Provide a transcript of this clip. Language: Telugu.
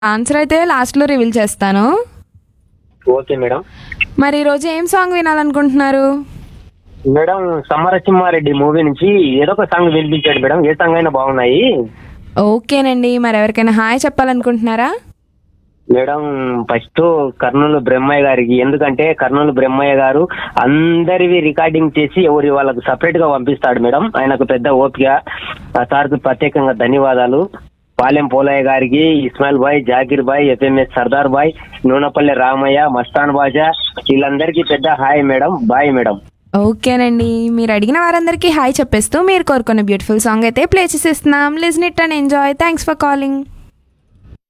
ఆన్సర్ అయితే లాస్ట్లో రివీల్ చేస్తాను ఓకే మేడం మరి ఈరోజు ఏం సాంగ్ వినాలనుకుంటున్నారు మేడం సమరసింహారెడ్డి మూవీ నుంచి ఏదో ఒక సాంగ్ వినిపించాడు మేడం ఏ సాంగ్ అయినా బాగున్నాయి ఓకేనండి మరి ఎవరికైనా హాయ్ చెప్పాలనుకుంటున్నారా మేడం ఫస్ట్ కర్నూలు బ్రహ్మయ్య గారికి ఎందుకంటే కర్నూలు బ్రహ్మయ్య గారు అందరివి రికార్డింగ్ చేసి ఎవరి వాళ్ళకు సపరేట్ గా పంపిస్తాడు మేడం ఆయనకు పెద్ద ఓపిక ఆ సార్కు ప్రత్యేకంగా ధన్యవాదాలు పాలెం పోలయ్య గారికి ఇస్మాయిల్ బాయ్ జాకిర్ బాయ్ ఎఫ్ఎంఎస్ సర్దార్ బాయ్ నూనపల్లి రామయ్య మస్తాన్ బాజా వీళ్ళందరికీ పెద్ద హాయ్ మేడం బాయ్ మేడం ఓకేనండి మీరు అడిగిన వారందరికీ హాయ్ చెప్పేస్తూ మీరు కోరుకున్న బ్యూటిఫుల్ సాంగ్ అయితే ప్లే చేసేస్తున్నాం listen it and enjoy thanks for calling